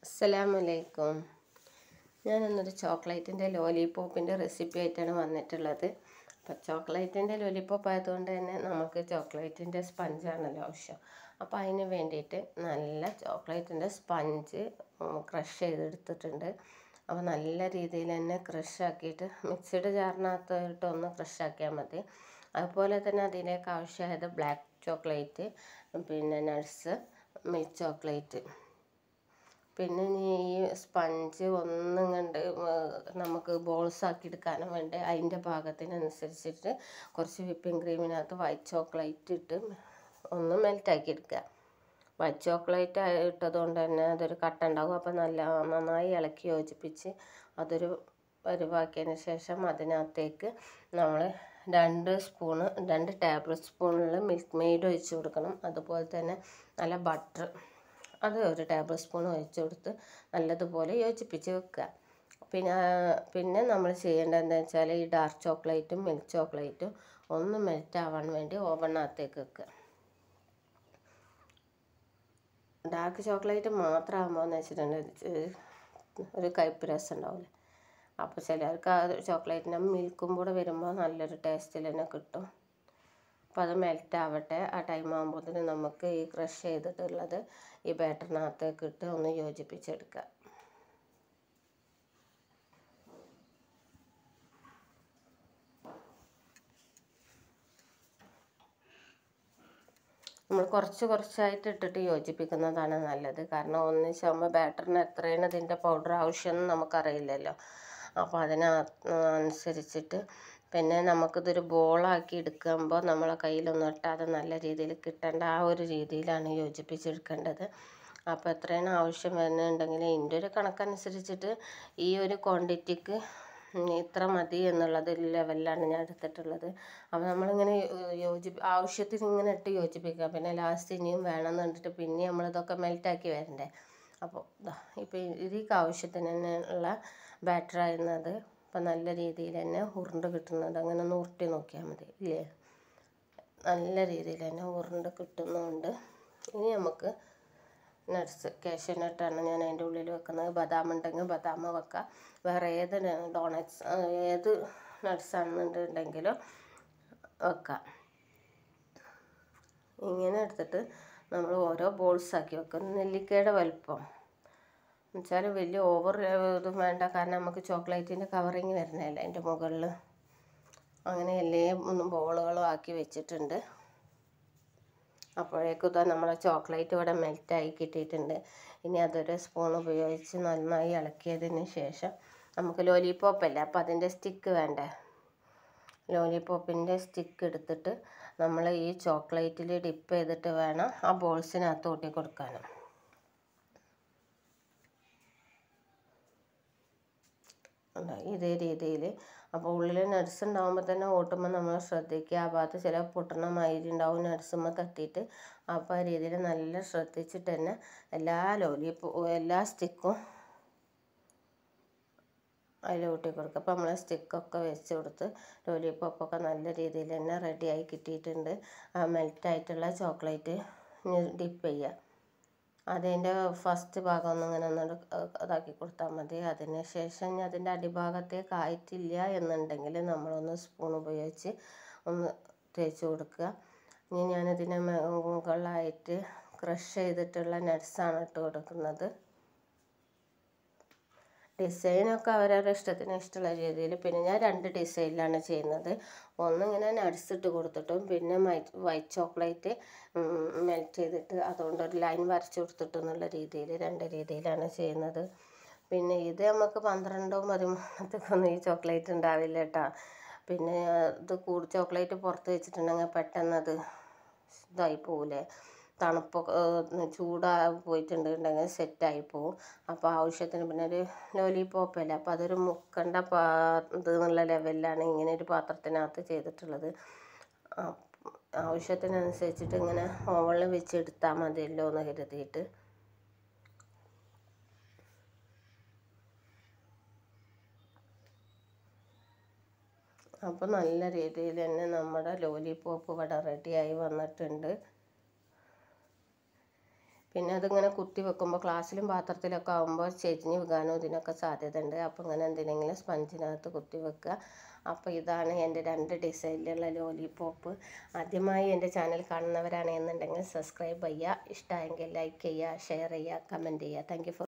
അസ്സലാമലൈക്കും ഞാൻ ഇന്നൊരു ചോക്ലേറ്റിൻ്റെ ലോലിപോപ്പിൻ്റെ റെസിപ്പി ആയിട്ടാണ് വന്നിട്ടുള്ളത് അപ്പോൾ ചോക്ലേറ്റിൻ്റെ ലോലിപോപ്പ് ആയതുകൊണ്ട് തന്നെ നമുക്ക് ചോക്ലേറ്റിൻ്റെ സ്പഞ്ചാണല്ലോ ആവശ്യം അപ്പോൾ അതിന് വേണ്ടിയിട്ട് നല്ല ചോക്ലേറ്റിൻ്റെ സ്പഞ്ച് ക്രഷ് ചെയ്തെടുത്തിട്ടുണ്ട് അപ്പോൾ നല്ല രീതിയിൽ തന്നെ ക്രഷ് ആക്കിയിട്ട് മിക്സിയുടെ ജാറിനകത്തോട്ട് ഒന്ന് ക്രഷ് ആക്കിയാൽ മതി അതുപോലെ തന്നെ അതിലേക്ക് ആവശ്യമായത് ബ്ലാക്ക് ചോക്ലേറ്റ് പിന്നെ നട്ട്സ് മിൽക്ക് ചോക്ലേറ്റ് പിന്നെ ഈ സ്പഞ്ച് ഒന്നും കണ്ട് നമുക്ക് ബോൾസ് ആക്കി എടുക്കാനും വേണ്ടി അതിൻ്റെ പാകത്തിനനുസരിച്ചിട്ട് കുറച്ച് വിപ്പിംഗ് ക്രീമിനകത്ത് വൈറ്റ് ചോക്ലേറ്റ് ഇട്ട് ഒന്ന് മെൽറ്റാക്കി എടുക്കുക വൈറ്റ് ചോക്ലേറ്റ് ഇട്ടതുകൊണ്ട് തന്നെ അതൊരു കട്ട ഉണ്ടാകും അപ്പോൾ നല്ല നന്നായി ഇളക്കി യോജിപ്പിച്ച് അതൊരു പരുവാക്കിയതിന് ശേഷം അതിനകത്തേക്ക് നമ്മൾ രണ്ട് സ്പൂണ് രണ്ട് ടേബിൾ സ്പൂണിൽ മിൽക്ക് മെയ്ഡ് ഒഴിച്ച് കൊടുക്കണം അതുപോലെ തന്നെ നല്ല ബട്ടർ അത് ഒരു ടേബിൾ സ്പൂൺ ഒഴിച്ച് കൊടുത്ത് നല്ലതുപോലെ യോജിപ്പിച്ച് വെക്കുക പിന്നെ പിന്നെ നമ്മൾ ചെയ്യേണ്ടത് എന്താ വെച്ചാൽ ഈ ഡാർക്ക് ചോക്ലേറ്റും മിൽക്ക് ചോക്ലേറ്റും ഒന്ന് മെൽറ്റ് ആവാൻ വേണ്ടി ഓവണിനകത്തേക്ക് വെക്കുക ഡാർക്ക് ചോക്ലേറ്റ് മാത്രമാകുമ്പോൾ എന്ന് വെച്ചിട്ടുണ്ടെങ്കിൽ ഒരു കയ്പ്പ് രസം ഉണ്ടാവില്ല അപ്പോൾ ചിലർക്ക് ആ ചോക്ലേറ്റിൻ്റെ മിൽക്കും കൂടെ വരുമ്പോൾ നല്ലൊരു ടേസ്റ്റിൽ തന്നെ കിട്ടും അപ്പോൾ അത് മെൽറ്റ് ആവട്ടെ ആ ടൈം ആകുമ്പോഴത്തേന് നമുക്ക് ഈ ക്രഷ് ചെയ്തിട്ടുള്ളത് ഈ ബാറ്ററിനകത്തേക്ക് ഇട്ട് ഒന്ന് യോജിപ്പിച്ചെടുക്കുക നമ്മൾ കുറച്ച് കുറച്ചായിട്ട് ഇട്ടിട്ട് യോജിപ്പിക്കുന്നതാണ് നല്ലത് കാരണം ഒന്നിച്ചാകുമ്പോൾ ബാറ്ററിന് എത്രയാണ് ഇതിൻ്റെ പൗഡർ ആവശ്യമെന്ന് നമുക്കറിയില്ലല്ലോ അപ്പോൾ അതിന് അനുസരിച്ചിട്ട് പിന്നെ നമുക്കിതൊരു ബോളാക്കി എടുക്കുമ്പോൾ നമ്മളെ കയ്യിലൊന്നും ഒട്ടാതെ നല്ല രീതിയിൽ കിട്ടേണ്ട ആ ഒരു രീതിയിലാണ് യോജിപ്പിച്ചെടുക്കേണ്ടത് അപ്പോൾ എത്രയാണ് ആവശ്യം വരുന്നുണ്ടെങ്കിൽ ഇതിൻ്റെ ഒരു കണക്കനുസരിച്ചിട്ട് ഈ ഒരു ക്വാണ്ടിറ്റിക്ക് ഇത്ര മതി എന്നുള്ളത് ലെവലിലാണ് ഞാൻ എടുത്തിട്ടുള്ളത് അപ്പോൾ നമ്മളിങ്ങനെ യോജി ആവശ്യത്തിന് ഇങ്ങനെ ഇട്ട് യോജിപ്പിക്കുക പിന്നെ ലാസ്റ്റ് ഇനിയും വേണമെന്ന് കണ്ടിട്ട് പിന്നെ നമ്മളിതൊക്കെ മെൽറ്റാക്കി വരണ്ടേ അപ്പോൾ ഇപ്പോൾ ഇതിക്ക് ആവശ്യത്തിന് തന്നെ ഉള്ള ബാറ്റർ ആയിരുന്നത് അപ്പം നല്ല രീതിയിൽ തന്നെ ഉരുണ്ട് കിട്ടുന്നുണ്ട് അങ്ങനെ ഒന്ന് ഉരുട്ടി നോക്കിയാൽ മതി ഇല്ലേ നല്ല രീതിയിൽ തന്നെ ഉരുണ്ട് കിട്ടുന്നുണ്ട് ഇനി നമുക്ക് നട്ട്സ് കാഷ്യൂ നട്ടാണ് ഞാൻ അതിൻ്റെ ഉള്ളിൽ വെക്കുന്നത് ബദാം ഉണ്ടെങ്കിൽ ബദാം വെക്കാം വേറെ ഏത് ഡോണറ്റ്സ് ഏത് നട്ട്സ് ആണെന്നുണ്ടെങ്കിലും വെക്കാം ഇങ്ങനെ എടുത്തിട്ട് നമ്മൾ ഓരോ ബോൾസ് ആക്കി വെക്കും നെല്ലിക്കയുടെ വലുപ്പം എന്നുവെച്ചാൽ വലിയ ഓവർ ഇതും വേണ്ട കാരണം നമുക്ക് ചോക്ലേറ്റിൻ്റെ കവറിങ് വരുന്നതല്ല അതിൻ്റെ മുകളിൽ അങ്ങനെ എല്ലാ ബോളുകളും ആക്കി വെച്ചിട്ടുണ്ട് അപ്പോഴേക്കും ഇതാ നമ്മളെ ചോക്ലേറ്റ് ഇവിടെ മെൽറ്റായി കിട്ടിയിട്ടുണ്ട് ഇനി അതൊരു സ്പൂൺ ഉപയോഗിച്ച് നന്നായി ഇളക്കിയതിന് ശേഷം നമുക്ക് ലോലിപോപ്പ് അല്ലേ അപ്പോൾ അതിൻ്റെ സ്റ്റിക്ക് വേണ്ടേ ലോലിപോപ്പിൻ്റെ സ്റ്റിക്ക് എടുത്തിട്ട് നമ്മൾ ഈ ചോക്ലേറ്റിൽ ഡിപ്പ് ചെയ്തിട്ട് വേണം ആ ബോൾസിനകത്ത് ഊട്ടി കൊടുക്കാനും ഇതേ രീതിയിൽ അപ്പോൾ ഉള്ളിൽ നട്സ് ഉണ്ടാകുമ്പോൾ തന്നെ ഓട്ടുമ്പോൾ നമ്മൾ ശ്രദ്ധിക്കുക ആ ഭാഗത്ത് ചില പൊട്ടണ മാതിരി ഉണ്ടാവും നട്സുമ്പോൾ തട്ടിയിട്ട് അപ്പോൾ ആ രീതിയിൽ നല്ല ശ്രദ്ധിച്ചിട്ട് തന്നെ എല്ലാ ലോലിപ്പോ എല്ലാ സ്റ്റിക്കും അതിൽ ഊട്ടി കൊടുക്കുക അപ്പോൾ നമ്മൾ സ്റ്റിക്കൊക്കെ വെച്ച് കൊടുത്ത് ലോലിപ്പോപ്പൊക്കെ നല്ല രീതിയിൽ തന്നെ റെഡിയായി കിട്ടിയിട്ടുണ്ട് ആ മെൽറ്റായിട്ടുള്ള ചോക്ലേറ്റ് ഡിപ്പ് ചെയ്യുക അതിൻ്റെ ഫസ്റ്റ് ഭാഗം ഒന്ന് ഇങ്ങനെ ഒന്ന് ഇതാക്കി കൊടുത്താൽ മതി അതിന് ശേഷം ഇനി അതിൻ്റെ അടിഭാഗത്തേക്ക് ആയിട്ടില്ല എന്നുണ്ടെങ്കിൽ നമ്മളൊന്ന് സ്പൂൺ ഉപയോഗിച്ച് ഒന്ന് തേച്ച് കൊടുക്കുക ഇനി ഞാനിതിന് മുകളിലായിട്ട് ക്രഷ് ചെയ്തിട്ടുള്ള നട്ട്സാണ് ഇട്ട് കൊടുക്കുന്നത് ഡിസൈനൊക്കെ അവരവരുടെ ഇഷ്ടത്തിന് ഇഷ്ടമുള്ള രീതിയിൽ പിന്നെ ഞാൻ രണ്ട് ഡിസൈനിലാണ് ചെയ്യുന്നത് ഒന്നിങ്ങനെ നട്സ് ഇട്ട് കൊടുത്തിട്ടും പിന്നെ വൈറ്റ് ചോക്ലേറ്റ് മെൽറ്റ് ചെയ്തിട്ട് അതുകൊണ്ട് ഒരു ലൈൻ വരച്ച് കൊടുത്തിട്ടും എന്നുള്ള രീതിയിൽ രണ്ട് രീതിയിലാണ് ചെയ്യുന്നത് പിന്നെ ഇത് നമുക്ക് പന്ത്രണ്ടോ പതിമൂന്നത്തേക്കൊന്നും ഈ ചോക്ലേറ്റ് ഉണ്ടാവില്ല കേട്ടോ പിന്നെ ഇത് കൂടി ചോക്ലേറ്റ് പുറത്ത് വെച്ചിട്ടുണ്ടെങ്കിൽ പെട്ടെന്ന് അത് ഇതായി പോവില്ലേ തണുപ്പൊക്കെ ചൂടാ പോയിട്ടുണ്ടെങ്കിൽ സെറ്റായി പോവും അപ്പോൾ ആവശ്യത്തിന് പിന്നെ ഒരു ലോലിപോപ്പ് അല്ലേ അപ്പോൾ അതൊരു മുക്കണ്ട പാ ഇത് എന്നുള്ള ലെവലിലാണ് ഇങ്ങനെ ഒരു പാത്രത്തിനകത്ത് ചെയ്തിട്ടുള്ളത് ആവശ്യത്തിനനുസരിച്ചിട്ട് ഇങ്ങനെ ഓവണിൽ വെച്ച് എടുത്താൽ മതിയല്ലോ എന്ന് കരുതിയിട്ട് അപ്പോൾ നല്ല രീതിയിൽ തന്നെ നമ്മുടെ ലോലിപോപ്പ് ഇവിടെ റെഡിയായി വന്നിട്ടുണ്ട് പിന്നെ അതിങ്ങനെ കുത്തി വെക്കുമ്പോൾ ഗ്ലാസ്സിലും പാത്രത്തിലൊക്കെ ആകുമ്പോൾ ചെരിഞ്ഞ് വീകാനും ഇതിനൊക്കെ സാധ്യത ഉണ്ട് അപ്പോൾ ഇങ്ങനെ എന്തിനെങ്കിലും സ്പഞ്ചിനകത്ത് കുത്തി വെക്കുക അപ്പോൾ ഇതാണ് എൻ്റെ രണ്ട് ഡിസൈനിലുള്ള ലോലിപോപ്പ് ആദ്യമായി എൻ്റെ ചാനൽ കാണുന്നവരാണെന്നുണ്ടെങ്കിൽ സബ്സ്ക്രൈബ് ചെയ്യുക ഇഷ്ടമായെങ്കിൽ ലൈക്ക് ചെയ്യുക ഷെയർ ചെയ്യുക കമൻറ്റ് ചെയ്യുക താങ്ക് യു ഫോർ